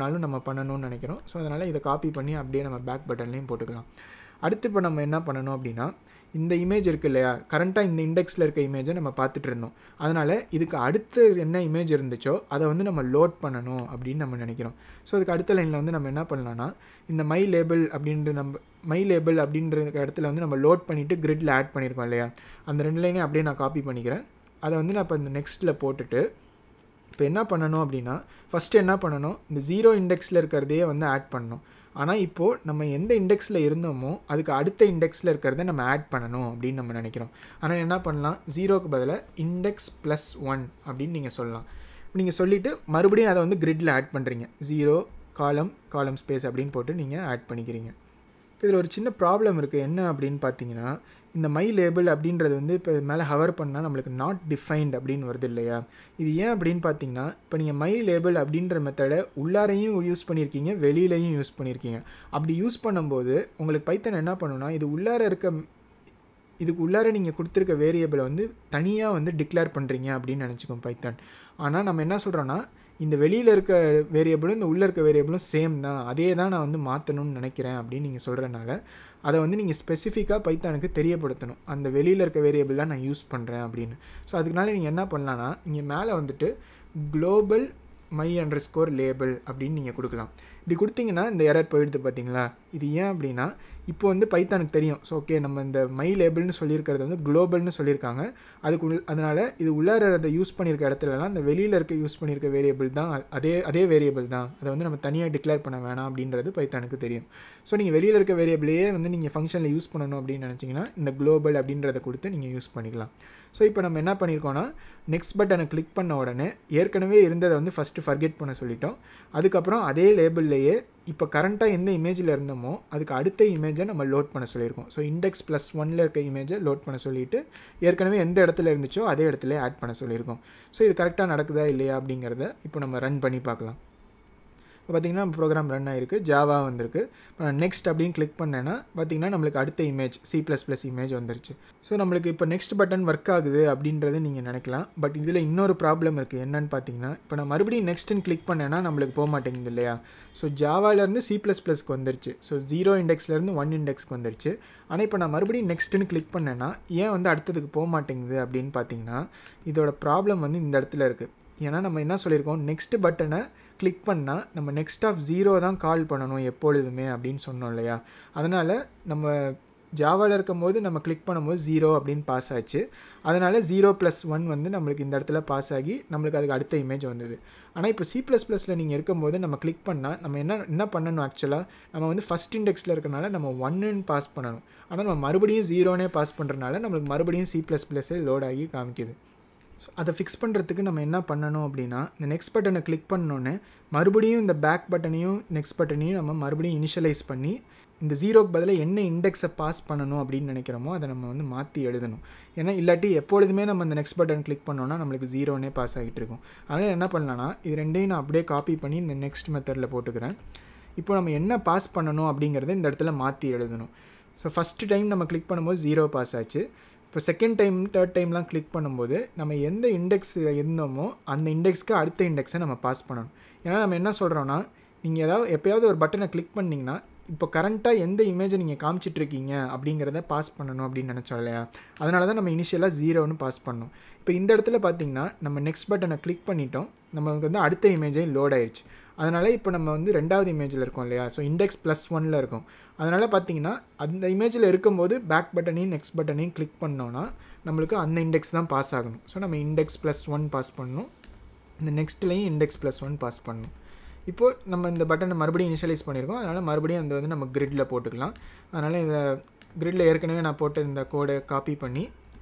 வேணாலும் நம்ம பண்ணணும்னு நினைக்கிறோம் ஸோ அதனால் இதை காப்பி பண்ணி அப்படியே நம்ம பேக் பட்டன்லேயும் போட்டுக்கலாம் அடுத்து இப்போ நம்ம என்ன பண்ணணும் அப்படின்னா இந்த இமேஜ் இருக்குது இல்லையா கரண்ட்டாக இந்த இண்டெக்ஸில் இருக்க இமேஜை நம்ம பார்த்துட்டு இருந்தோம் அதனால் இதுக்கு அடுத்து என்ன இமேஜ் இருந்துச்சோ அதை வந்து நம்ம லோட் பண்ணணும் அப்படின்னு நம்ம நினைக்கிறோம் ஸோ அதுக்கு அடுத்த லைனில் வந்து நம்ம என்ன பண்ணலாம்னா இந்த மை லேபிள் அப்படின்ற நம்ம மை லேபிள் அப்படின்ற இடத்துல வந்து நம்ம லோட் பண்ணிவிட்டு கிரிட்டில் ஆட் பண்ணியிருக்கோம் இல்லையா அந்த ரெண்டு லைனையும் அப்படியே நான் காப்பி பண்ணிக்கிறேன் அதை வந்து நான் இப்போ இந்த நெக்ஸ்ட்டில் போட்டுட்டு இப்போ என்ன பண்ணணும் அப்படின்னா ஃபஸ்ட்டு என்ன பண்ணணும் இந்த ஜீரோ இண்டெக்ஸில் இருக்கிறதையே வந்து ஆட் பண்ணணும் ஆனால் இப்போது நம்ம எந்த இண்டெக்ஸில் இருந்தோமோ அதுக்கு அடுத்த இண்டெக்ஸில் இருக்கிறத நம்ம ஆட் பண்ணணும் அப்படின்னு நம்ம நினைக்கிறோம் ஆனால் என்ன பண்ணலாம் ஜீரோக்கு பதிலாக இண்டெக்ஸ் ப்ளஸ் ஒன் அப்படின்னு நீங்கள் சொல்லலாம் நீங்கள் சொல்லிவிட்டு மறுபடியும் அதை வந்து கிரிட்டில் ஆட் பண்ணுறீங்க ஜீரோ காலம் காலம் ஸ்பேஸ் அப்படின்னு போட்டு நீங்கள் ஆட் பண்ணிக்கிறீங்க இதில் ஒரு சின்ன ப்ராப்ளம் இருக்குது என்ன அப்படின்னு பார்த்தீங்கன்னா இந்த மை லேபிள் அப்படின்றது வந்து இப்போ மேலே ஹவர் பண்ணால் நம்மளுக்கு நாட் டிஃபைன்ட் அப்படின்னு வருது இல்லையா இது ஏன் அப்படின்னு பார்த்தீங்கன்னா இப்போ நீங்கள் மை லேபிள் அப்படின்ற மெத்தடை உள்ளாரையும் யூஸ் பண்ணியிருக்கீங்க வெளியிலையும் யூஸ் பண்ணியிருக்கீங்க அப்படி யூஸ் பண்ணும்போது உங்களுக்கு பைத்தன் என்ன பண்ணுன்னா இது உள்ளார இருக்க இதுக்கு உள்ளார நீங்கள் கொடுத்துருக்க வேரியபிளை வந்து தனியாக வந்து டிக்ளேர் பண்ணுறீங்க அப்படின்னு நினச்சிக்கோம் பைத்தன் ஆனால் நம்ம என்ன சொல்கிறோன்னா இந்த வெளியில் இருக்க வேரியபிளும் இந்த உள்ளே இருக்க வேரியபிளும் சேம் தான் அதே தான் நான் வந்து மாற்றணும்னு நினைக்கிறேன் அப்படின்னு நீங்கள் சொல்கிறனால அதை வந்து நீங்கள் ஸ்பெசிஃபிக்காக பைத்தானுக்கு தெரியப்படுத்தணும் அந்த வெளியில் இருக்க வேரியபிள் தான் நான் யூஸ் பண்ணுறேன் அப்படின்னு ஸோ அதுக்குனால நீங்கள் என்ன பண்ணலான்னா இங்கே மேலே வந்துட்டு global my underscore label அப்படின்னு நீங்கள் கொடுக்கலாம் இப்படி கொடுத்தீங்கன்னா இந்த எரர் போயிடுது பார்த்தீங்களா இது ஏன் அப்படின்னா இப்போ வந்து பைத்தானுக்கு தெரியும் ஸோ ஓகே நம்ம இந்த மை லேபிள்னு சொல்லியிருக்கிறது வந்து குளோபல்னு சொல்லியிருக்காங்க அதுக்கு உள் அதனால் இது உள்ளார அதை யூஸ் பண்ணியிருக்க இடத்துலலாம் இந்த வெளியில் இருக்க யூஸ் பண்ணியிருக்க வேரியபிள் தான் அதே அதே வேரியபிள் தான் அதை வந்து நம்ம தனியாக டிக்ளேர் பண்ண வேணாம் அப்படின்றது பைத்தானுக்கு தெரியும் ஸோ நீங்கள் வெளியில் இருக்க வேரியபிளையே வந்து நீங்கள் ஃபங்க்ஷனில் யூஸ் பண்ணணும் அப்படின்னு நினச்சிங்கன்னா இந்த குளோபல் அப்படின்றத கொடுத்து நீங்கள் யூஸ் பண்ணிக்கலாம் ஸோ இப்போ நம்ம என்ன பண்ணியிருக்கோன்னா நெக்ஸ்ட் பட்டனை கிளிக் பண்ண உடனே ஏற்கனவே இருந்ததை வந்து ஃபஸ்ட்டு ஃபர்கெட் பண்ண சொல்லிட்டோம் அதுக்கப்புறம் அதே லேபிள்லேயே இப்போ கரண்ட்டாக எந்த இமேஜில் இருந்தோமோ அதுக்கு அடுத்த இமேஜை நம்ம லோட் பண்ண சொல்லியிருக்கோம் ஸோ இண்டெக்ஸ் ப்ளஸ் ஒனில் இருக்க இமேஜை லோட் பண்ண சொல்லிவிட்டு ஏற்கனவே எந்த இடத்துல இருந்துச்சோ அதே இடத்துல ஆட் பண்ண சொல்லியிருக்கோம் ஸோ இது கரெக்டாக நடக்குதா இல்லையா அப்படிங்கிறத இப்போ நம்ம ரன் பண்ணி பார்க்கலாம் இப்போ பார்த்திங்கன்னா ப்ரோக்ராம் ரன் ஆகிருக்கு ஜாவா வந்திருக்கு இப்போ நான் நெக்ஸ்ட் அப்படின்னு கிளிக் பண்ணேன்னா பார்த்திங்கன்னா நம்மளுக்கு அடுத்த image C plus plus image வந்துருச்சு ஸோ நம்மளுக்கு இப்போ நெக்ஸ்ட் பட்டன் ஒர்க் ஆகுது அப்படின்றது நீங்கள் நினைக்கலாம் பட் இதில் இன்னொரு ப்ராப்ளம் இருக்குது என்னன்னு பார்த்தீங்கன்னா இப்போ நான் மறுபடியும் நெக்ஸ்ட்டுன்னு கிளிக் பண்ணேன்னா நம்மளுக்கு போக மாட்டேங்குது இல்லையா ஸோ ஜாவாலேருந்து சி ப்ளஸ் ப்ளஸ்க்கு வந்துருச்சு ஸோ ஜீரோ இண்டெக்ஸ்லேருந்து ஒன் இண்டெக்ஸ்க்கு வந்துருச்சு ஆனால் இப்போ நான் மறுபடியும் நெக்ஸ்ட்டுன்னு கிளிக் பண்ணேன்னா ஏன் வந்து அடுத்ததுக்கு போக மாட்டேங்குது அப்படின்னு பார்த்தீங்கன்னா இதோட ப்ராப்ளம் வந்து இந்த இடத்துல இருக்குது ஏன்னா நம்ம என்ன சொல்லியிருக்கோம் நெக்ஸ்ட் பட்டனை கிளிக் பண்ணால் நம்ம நெக்ஸ்ட் ஆஃப் ஜீரோ தான் கால் பண்ணணும் எப்பொழுதுமே அப்படின்னு சொன்னோம் இல்லையா அதனால் நம்ம ஜாவாவில் இருக்கும்போது நம்ம கிளிக் பண்ணும்போது ஜீரோ அப்படின்னு பாஸ் ஆச்சு அதனால் ஜீரோ ப்ளஸ் ஒன் வந்து நம்மளுக்கு இந்த இடத்துல பாஸ் ஆகி நம்மளுக்கு அதுக்கு அடுத்த இமேஜ் வந்தது ஆனால் இப்போ சி ப்ளஸ் ப்ளஸில் நீங்கள் இருக்கும்போது நம்ம கிளிக் பண்ணால் நம்ம என்ன என்ன பண்ணணும் ஆக்சுவலாக நம்ம வந்து ஃபஸ்ட் இண்டெக்ஸில் இருக்கனால நம்ம ஒன்னுன்னு பாஸ் பண்ணணும் ஆனால் நம்ம மறுபடியும் ஜீரோனே பாஸ் பண்ணுறனால நம்மளுக்கு மறுபடியும் சி ப்ளஸ் ப்ளஸ்ஸே லோட் ஆகி காமிக்குது ஸோ அதை ஃபிக்ஸ் பண்ணுறதுக்கு நம்ம என்ன பண்ணணும் அப்படின்னா இந்த நெக்ஸ்ட் பட்டனை கிளிக் பண்ணோன்னே மறுபடியும் இந்த பேக் பட்டனையும் நெக்ஸ்ட் பட்டனையும் நம்ம மறுபடியும் இனிஷியலைஸ் பண்ணி இந்த ஜீரோக்கு பதிலாக என்ன இண்டெக்ஸை பாஸ் பண்ணணும் அப்படின்னு நினைக்கிறோமோ அதை நம்ம வந்து மாற்றி எழுதணும் ஏன்னா இல்லாட்டி எப்பொழுதுமே நம்ம இந்த நெக்ஸ்ட் பட்டன் கிளிக் பண்ணோன்னா நம்மளுக்கு ஜீரோனே பாஸ் ஆகிட்டு இருக்கும் அதனால் என்ன பண்ணலான்னா இது ரெண்டையும் நான் அப்படியே காப்பி பண்ணி இந்த நெக்ஸ்ட் மெத்தடில் போட்டுக்கிறேன் இப்போ நம்ம என்ன பாஸ் பண்ணணும் அப்படிங்கிறத இந்த இடத்துல மாற்றி எழுதணும் ஸோ ஃபஸ்ட்டு டைம் நம்ம கிளிக் பண்ணும்போது ஜீரோ பாஸ் ஆச்சு இப்போ செகண்ட் டைம் தேர்ட் டைம்லாம் கிளிக் பண்ணும்போது நம்ம எந்த இண்டெக்ஸ் இருந்தோமோ அந்த இண்டெக்ஸ்க்கு அடுத்த இண்டெக்ஸை நம்ம பாஸ் பண்ணணும் ஏன்னா நம்ம என்ன சொல்கிறோன்னா நீங்கள் ஏதாவது எப்போயாவது ஒரு பட்டனை கிளிக் பண்ணிங்கன்னா இப்போ கரண்ட்டாக எந்த இமேஜை நீங்கள் காமிச்சிட்ருக்கீங்க அப்படிங்கிறத பாஸ் பண்ணணும் அப்படின்னு நினச்சோம் இல்லையா அதனால தான் நம்ம இனிஷியலாக ஜீரோன்னு பாஸ் பண்ணோம் இப்போ இந்த இடத்துல பார்த்தீங்கன்னா நம்ம நெக்ஸ்ட் பட்டனை கிளிக் பண்ணிட்டோம் நமக்கு வந்து அடுத்த இமேஜே லோட் ஆயிடுச்சு அதனால் இப்போ நம்ம வந்து ரெண்டாவது இமேஜில் இருக்கோம் இல்லையா ஸோ இண்டெக்ஸ் ப்ளஸ் ஒனில் இருக்கும் அதனால் பார்த்தீங்கன்னா அந்த இமேஜில் இருக்கும்போது பேக் பட்டனையும் நெக்ஸ்ட் பட்டனையும் கிளிக் பண்ணோன்னா நம்மளுக்கு அந்த இண்டெக்ஸ் தான் பாஸ் ஆகணும் ஸோ நம்ம இண்டெக்ஸ் ப்ளஸ் ஒன் பாஸ் பண்ணணும் இந்த நெக்ஸ்ட்லேயும் இண்டெக்ஸ் ப்ளஸ் ஒன் பாஸ் பண்ணணும் இப்போது நம்ம இந்த பட்டனை மறுபடியும் இனிஷியலைஸ் பண்ணியிருக்கோம் அதனால் மறுபடியும் அந்த வந்து நம்ம கிரிட்டில் போட்டுக்கலாம் அதனால் இந்த கிரிட்டில் ஏற்கனவே நான் போட்ட இந்த கோடை காப்பி பண்ணி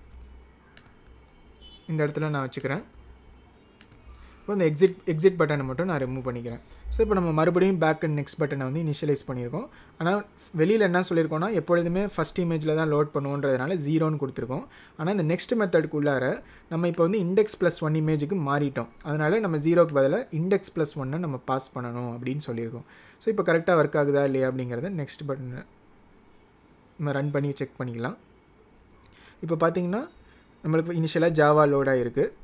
இந்த இடத்துல நான் வச்சுக்கிறேன் இப்போ இந்த எக்ஸிட் எக்ஸிட் பட்டனை மட்டும் நான் ரிமூவ் பண்ணிக்கிறேன் ஸோ இப்போ நம்ம மறுபடியும் பேக் அண்ட் நெக்ஸ்ட் பட்டனை வந்து இனிஷியலைஸ் பண்ணியிருக்கோம் ஆனால் வெளியில் என்ன சொல்லியிருக்கோம்னா எப்பொழுதுமே ஃபஸ்ட் இமேஜில் தான் லோட் பண்ணுவோன்றதுனால ஜீரோன்னு கொடுத்துருக்கோம் ஆனால் இந்த நெக்ஸ்ட் மெத்தடுக்கு உள்ளார நம்ம இப்போ வந்து இண்டெக்ஸ் ப்ளஸ் ஒன் இமேஜுக்கு மாறிட்டோம் அதனால் நம்ம ஜீரோக்கு பதிலாக இண்டெக்ஸ் ப்ளஸ் ஒன்னை நம்ம பாஸ் பண்ணணும் அப்படின்னு சொல்லியிருக்கோம் ஸோ இப்போ கரெக்டாக ஒர்க் ஆகுதா இல்லையா அப்படிங்கிறத நெக்ஸ்ட் பட்டன் நம்ம ரன் பண்ணி செக் பண்ணிக்கலாம் இப்போ பார்த்தீங்கன்னா நம்மளுக்கு இனிஷியலாக ஜாவா லோடாக இருக்குது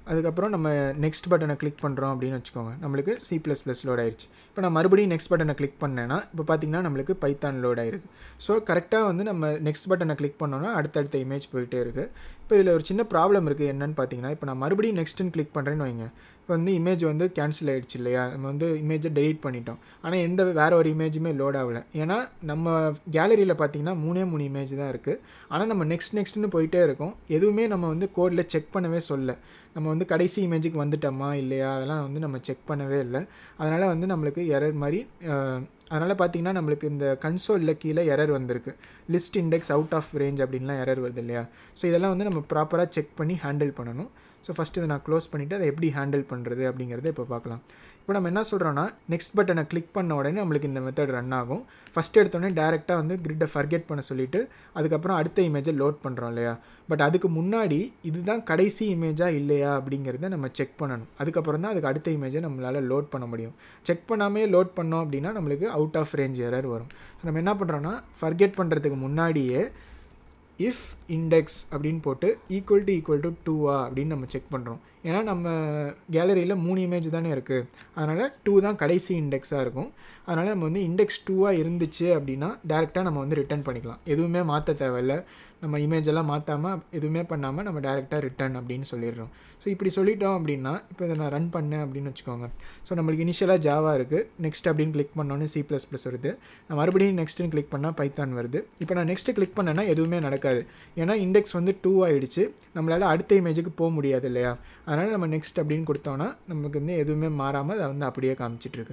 அதுக்கப்புறம் நம்ம நெக்ஸ்ட் பட்டனை கிளிக் பண்ணுறோம் அப்படின்னு வச்சுக்கோங்க நம்மளுக்கு சி ப்ளஸ் ப்ளஸ் லோட் ஆயிடுச்சு இப்போ நான் மறுபடியும் நெக்ஸ்ட் பட்டனை கிளிக் பண்ணேன்னா இப்போ பார்த்தீங்கன்னா நம்மளுக்கு பைத்தான் லோட் ஆயிருக்கு ஸோ கரெக்டாக வந்து நம்ம நெக்ஸ்ட் பட்டனை கிளிக் பண்ணோன்னா அடுத்தடுத்த இமேஜ் போயிட்டே இருக்குது இப்போ இதில் ஒரு சின்ன ப்ராப்ளம் இருக்குது என்னன்னு பார்த்தீங்கன்னா இப்போ நான் மறுபடியும் நெக்ஸ்ட்டுன்னு கிளிக் பண்ணுறேன்னு வைங்க இப்போ வந்து இமேஜ் வந்து கேன்சல் ஆகிடுச்சு இல்லையா நம்ம வந்து இமேஜை டெலீட் பண்ணிட்டோம் ஆனால் எந்த வேறு ஒரு இமேஜுமே லோட் ஆகலை ஏன்னா நம்ம கேலரியில் பார்த்தீங்கன்னா மூணே மூணு இமேஜ் தான் இருக்குது ஆனால் நம்ம நெக்ஸ்ட் நெக்ஸ்ட்னு போயிட்டே இருக்கோம் எதுவுமே நம்ம வந்து கோடில் செக் பண்ணவே சொல்ல நம்ம வந்து கடைசி இமேஜுக்கு வந்துட்டோமா இல்லையா அதெல்லாம் வந்து நம்ம செக் பண்ணவே இல்லை அதனால் வந்து நம்மளுக்கு எரர் மாதிரி அதனால் பார்த்தீங்கன்னா நம்மளுக்கு இந்த கன்சோலில் கீழே எரர் வந்திருக்கு list index out of range அப்படின்லாம் எரர் வருது இல்லையா ஸோ இதெல்லாம் வந்து நம்ம ப்ராப்பராக செக் பண்ணி ஹேண்டில் பண்ணணும் ஸோ ஃபஸ்ட்டு இதை நான் க்ளோஸ் பண்ணிவிட்டு அதை எப்படி ஹேண்டில் பண்ணுறது அப்படிங்கிறத இப்போ பார்க்கலாம் இப்போ நம்ம என்ன சொல்கிறோன்னா நெக்ஸ்ட் பட்டனை கிளிக் பண்ண உடனே நம்மளுக்கு இந்த மெத்தட் ரன் ஆகும் ஃபஸ்ட் எடுத்தோடனே டேரெக்டாக வந்து கிரிட்டை ஃபர்கெட் பண்ண சொல்லிவிட்டு அதுக்கப்புறம் அடுத்த இமேஜை லோட் பண்ணுறோம் இல்லையா பட் அதுக்கு முன்னாடி இதுதான் கடைசி இமேஜாக இல்லையா அப்படிங்கிறத நம்ம செக் பண்ணணும் அதுக்கப்புறம் தான் அதுக்கு அடுத்த இமேஜை நம்மளால் லோட் பண்ண முடியும் செக் பண்ணாமே லோட் பண்ணோம் அப்படின்னா நம்மளுக்கு அவுட் ஆஃப் ரேஞ்ச் எரர் வரும் ஸோ நம்ம என்ன பண்ணுறோன்னா ஃபர்கெட் பண்ணுறதுக்கு முன்னாடியே இஃப் இண்டெக்ஸ் அப்படின்னு போட்டு ஈக்குவல் டு ஈக்குவல் டு டூவா அப்படின்னு நம்ம செக் பண்ணுறோம் ஏன்னா நம்ம கேலரியில் மூணு இமேஜ் தானே இருக்குது அதனால் டூ தான் கடைசி இண்டெக்ஸாக இருக்கும் அதனால் நம்ம வந்து இண்டெக்ஸ் டூவாக இருந்துச்சு அப்படின்னா டேரெக்டாக நம்ம வந்து ரிட்டர்ன் பண்ணிக்கலாம் எதுவுமே மாற்ற தேவையில்ல நம்ம இமேஜ் எல்லாம் மாற்றாமல் எதுவுமே பண்ணாமல் நம்ம டேரெக்டாக ரிட்டர்ன் அப்படின்னு சொல்லிடுறோம் ஸோ இப்படி சொல்லிட்டோம் அப்படின்னா இப்போ இதை நான் ரன் பண்ணேன் அப்படின்னு வச்சுக்கோங்க ஸோ நம்மளுக்கு இனிஷியலாக ஜாவா இருக்குது நெக்ஸ்ட் அப்படின்னு கிளிக் பண்ணோன்னே சி ப்ளஸ் ப்ளஸ் வருது நான் மறுபடியும் நெக்ஸ்ட்டுன்னு கிளிக் பண்ணால் பைத்தான் வருது இப்போ நான் நெக்ஸ்ட்டு கிளிக் பண்ணேன்னா எதுவுமே நடக்காது ஏன்னா இண்டெக்ஸ் வந்து டூ ஆகிடுச்சு நம்மளால் அடுத்த இமேஜுக்கு போக முடியாது இல்லையா அதனால் நம்ம நெக்ஸ்ட் அப்படின்னு கொடுத்தோன்னா நமக்கு வந்து எதுவுமே மாறாமல் அதை வந்து அப்படியே காமிச்சிட்ருக்கு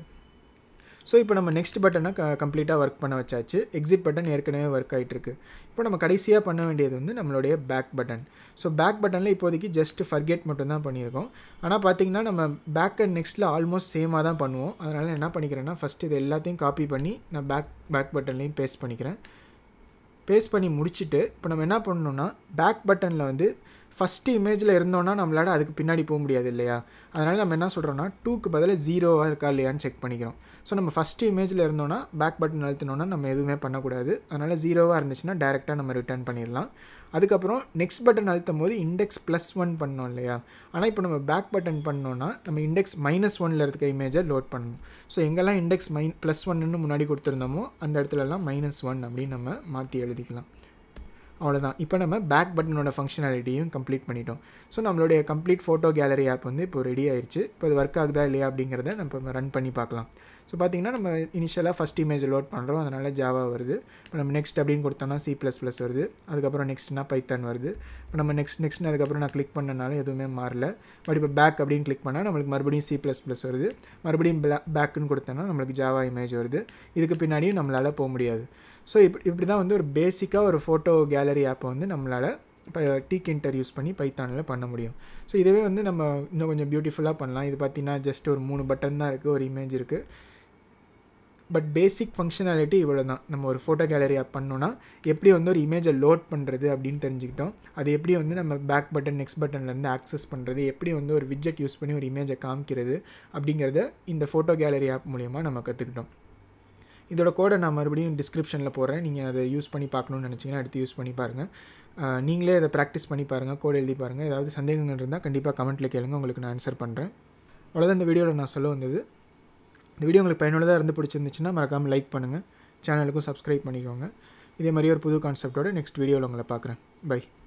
ஸோ இப்போ நம்ம நெக்ஸ்ட் பட்டனை க கம்ப்ளீட்டாக ஒர்க் பண்ண வச்சாச்சு எக்ஸிட் பட்டன் ஏற்கனவே ஒர்க் ஆகிட்டுருக்கு இப்போ நம்ம கடைசியாக பண்ண வேண்டியது வந்து நம்மளுடைய பேக் பட்டன் ஸோ பேக் பட்டனில் இப்போதைக்கு ஜஸ்ட் ஃபர்கெட் மட்டும் தான் பண்ணியிருக்கோம் ஆனால் பார்த்தீங்கன்னா நம்ம பேக் அண்ட் நெக்ஸ்ட்டில் ஆல்மோஸ்ட் சேமாக தான் பண்ணுவோம் அதனால் என்ன பண்ணிக்கிறேன்னா ஃபஸ்ட் இது எல்லாத்தையும் காப்பி பண்ணி நான் பேக் பேக் பட்டன்லேயும் பேஸ்ட் பண்ணிக்கிறேன் பேஸ்ட் பண்ணி முடிச்சுட்டு இப்போ நம்ம என்ன பண்ணணும்னா பேக் பட்டனில் வந்து ஃபஸ்ட்டு இமேஜில் இருந்தோன்னா நம்மளால் அதுக்கு பின்னாடி போக முடியாது இல்லையா அதனால் நம்ம என்ன சொல்கிறோன்னா டூக்கு பதிலாக ஜீரோவாக இருக்கா இல்லையான்னு செக் பண்ணிக்கிறோம் ஸோ நம்ம ஃபஸ்ட்டு இமேஜில் இருந்தோன்னா பேக் பட்டன் அழுத்தினோன்னா நம்ம எதுவுமே பண்ணக்கூடாது அதனால் ஜீரோவாக இருந்துச்சுன்னா டேரெக்டாக நம்ம ரிட்டர்ன் பண்ணிடலாம் அதுக்கப்புறம் நெக்ஸ்ட் பட்டன் அழுத்தும் போது இண்டெக்ஸ் ப்ளஸ் ஒன் பண்ணோம் இல்லையா ஆனால் இப்போ நம்ம பேக் பட்டன் பண்ணோன்னா நம்ம இண்டெக்ஸ் மைனஸ் ஒனில் இருக்க இமேஜை லோட் பண்ணணும் ஸோ எங்கெல்லாம் இண்டெக்ஸ் மைன் ப்ளஸ் ஒன்னு முன்னாடி கொடுத்துருந்தோமோ அந்த இடத்துலலாம் மைனஸ் ஒன் அப்படின்னு நம்ம மாற்றி எழுதிக்கலாம் அவ்வளோதான் இப்போ நம்ம பேக் பட்டனோட ஃபங்க்ஷனாலிட்டியும் கம்ப்ளீட் பண்ணிட்டோம் ஸோ நம்மளுடைய கம்ப்ளீட் ஃபோட்டோ கேலரி ஆப் வந்து இப்போ ரெடி ஆயிடுச்சு இப்போ இது ஒர்க் ஆகுதா இல்லையா அப்படிங்கிறத நம்ம ரன் பண்ணி பார்க்கலாம் ஸோ பார்த்திங்கன்னா நம்ம இனிஷியலாக ஃபஸ்ட் இமேஜ் லோட் பண்ணுறோம் அதனால் ஜாவா வருது இப்போ நம்ம நெக்ஸ்ட் அப்படின்னு கொடுத்தோம்னா சி ப்ளஸ் ப்ளஸ் வருது அதுக்கப்புறம் நெக்ஸ்ட்னா பைத்தான் வருது இப்போ நம்ம நெக்ஸ்ட் நெக்ஸ்ட்னு அதுக்கப்புறம் நான் கிளிக் பண்ணனால எதுவுமே மாறல பட் இப்போ பேக் அப்படின்னு கிளிக் பண்ணால் நம்மளுக்கு மறுபடியும் சி ப்ளஸ் ப்ளஸ் வருது மறுபடியும் பேக்குன்னு கொடுத்தோன்னா நம்மளுக்கு ஜாவா இமேஜ் வருது இதுக்கு பின்னாடியும் நம்மளால் போக முடியாது ஸோ இப்படி இப்படி தான் வந்து ஒரு பேசிக்காக ஒரு ஃபோட்டோ கேலரி ஆப்பை வந்து நம்மளால் இப்போ டீக் இன்டர் யூஸ் பண்ணி பைத்தானில் பண்ண முடியும் ஸோ இதுவே வந்து நம்ம இன்னும் கொஞ்சம் பியூட்டிஃபுல்லாக பண்ணலாம் இது பார்த்திங்கன்னா ஜஸ்ட் ஒரு மூணு பட்டன் தான் இருக்குது ஒரு இமேஜ் இருக்குது பட் பேசிக் ஃபங்க்ஷனாலிட்டி இவ்வளோ தான் நம்ம ஒரு ஃபோட்டோ கேலரி ஆப் பண்ணோன்னா எப்படி வந்து ஒரு இமேஜை லோட் பண்ணுறது அப்படின்னு தெரிஞ்சுக்கிட்டோம் அது எப்படி வந்து நம்ம பேக் பட்டன் நெக்ஸ்ட் பட்டன்லேருந்து ஆக்சஸ் பண்ணுறது எப்படி வந்து ஒரு விட்ஜெட் யூஸ் பண்ணி ஒரு இமேஜை காமிக்கிறது அப்படிங்கிறத இந்த ஃபோட்டோ கேலரி ஆப் மூலிமா நம்ம கற்றுக்கிட்டோம் இதோட கோடை நான் மறுபடியும் டிஸ்கிரிப்ஷனில் போடுறேன் நீங்கள் அதை யூஸ் பண்ணி பார்க்கணுன்னு நினச்சிங்கன்னா எடுத்து யூஸ் பண்ணி பாருங்கள் நீங்களே அதை ப்ராக்டிஸ் பண்ணி பாருங்கள் கோட் எழுதி பாருங்கள் ஏதாவது சந்தேகங்கள் இருந்தால் கண்டிப்பாக கமெண்ட்டில் கேளுங்க உங்களுக்கு நான் ஆன்சர் பண்ணுறேன் அவ்வளோதான் இந்த வீடியோவில் நான் சொல்ல வந்தது இந்த வீடியோ உங்களுக்கு பயனுள்ளதாக இருந்து பிடிச்சிருந்துச்சுன்னா மறக்காமல் லைக் பண்ணுங்கள் சேனலுக்கும் சப்ஸ்கிரைப் பண்ணிக்கோங்க இதே மாதிரி ஒரு புது கான்செப்டோட நெக்ஸ்ட் வீடியோவில் உங்களை பார்க்குறேன் பை